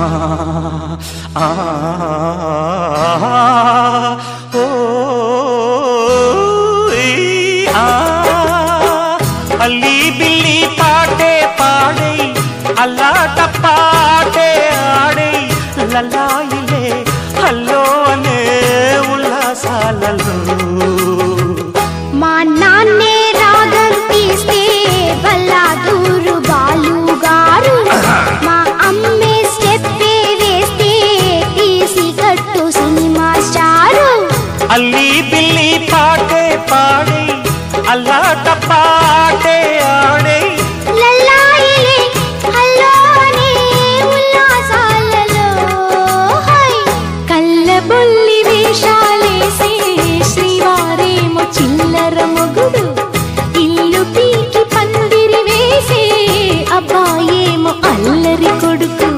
ఆ, ఓ, ఈ, ఆ. అల్లి బిల్లి పాటే పాడై అల్లాట పాటే ఆడై లల్లాయిలే హల్లో అనే ఉల్లాసాలలో మా నాన్నే రాగం తీస్తే బల్లాదూరు బాలు గారు మా అమ్మే స్టెప్పే వేస్తే తీసి కట్టు సినిమా స్టారు అల్లి బిల్లి పాటే పాడి అల్లాట పాటే ఆడే లల్లాయిలే హల్లో అనే ఉల్లాసాలలో హై కళ్ళబొల్లి వేషాలేసే శ్రీవారేమో చిల్లర మొగుడు ఇల్లు పీకి పందిరి వేసే అబ్బాయేమో అల్లరి కొడుకు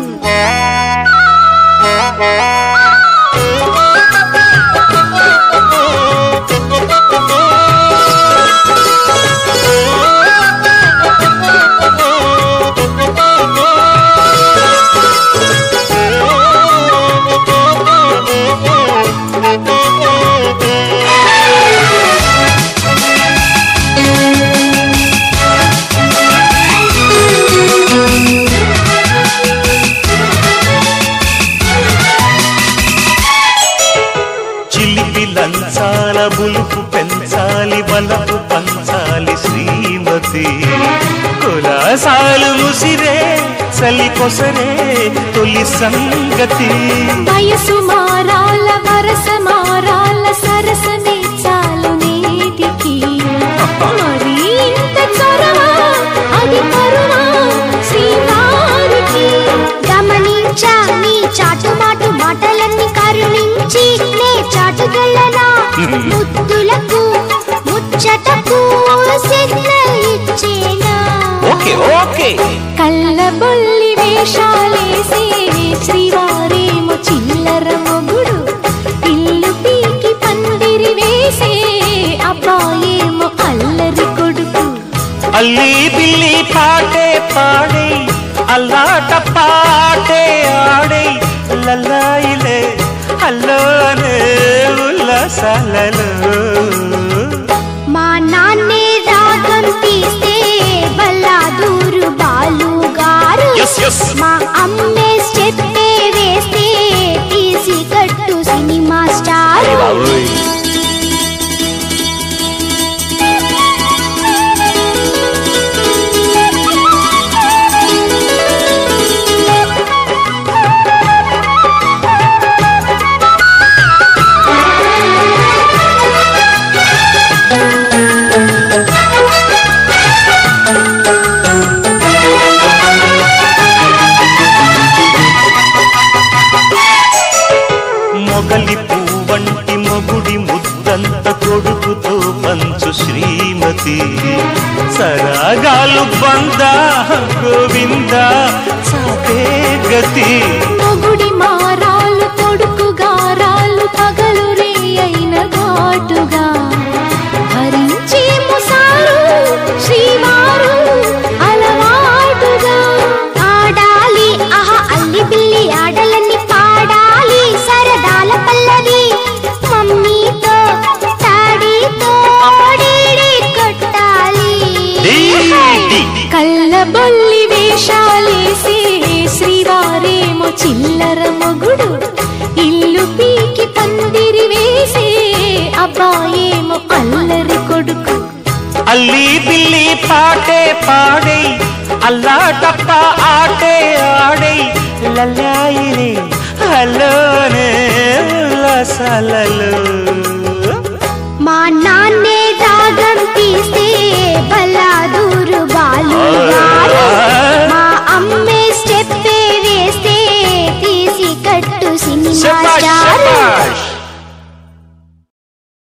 చిలిపి లంచాల బులుపు పెంచాలి బలపు పంచాలి శ్రీమతి కులాసాలు ముసిరే చలి కొసరే తొలి సంగతి వయసు మారాల వరస మారాల సరసనే చాలు నేటికి మరి ఇంత చొరవ అది కరుణ శ్రీవారికి గమనించా నీ చాటుమాటు మాటలన్నీ కరుణించి నే చాటుకెళ్ళనా ముద్దులకు ముచ్చటకు సిగ్నల్ ఇచ్చేనా ఓకే ఓకే కళ్ళబొల్లి వేషాలేసే శ్రీవారేమో చిల్లర మొగుడు ఇల్లు పీకి పందిరి వేసే అబ్బాయేమో అల్లరి కొడుకు అల్లి బిల్లి పాటే పాడి అల్లాట పాటే ఆడే లల్లాయిలే అల్లోనే ఉల్లాసాలలో మా నాన్నే రాగం తీస్తే బల్లాదూరు బాలు గారు Yes, yes. మా అమ్మే స్టెప్పే వేస్తే తీసి కట్టు సినిమా స్టార్ మొగలి పువ్వంటి మొగుడి ముద్దంత కొడుకుతో పంచు శ్రీమతి సరాగాలు బంద గోవింద చాపే గతి మొగుడి మారాలు కొడుకు గారాలు పగలు రే అయిన ఘాటుగా భరించే ముసారు శ్రీవారు అలవాటుగా ఆడాలి ఆహా అల్లి బిల్లి ఆడలని పాడాలి సరదాల పల్లవి మమ్మీతో డాడీతో డీడీ కొట్టాలి డీ, డీ. కళ్ళబొల్లి వేషాలేసే శ్రీవారేమో చిల్లర మొగుడు ఇల్లు పీకి పందిరి వేసే అబ్బాయేమో అల్లరి కొడుకు అల్లి బిల్లి పాటే పాడే అల్లాటప్ప ఆటే ఆడే లల్లాయిలే హలోనే ఉల్లాసాలలో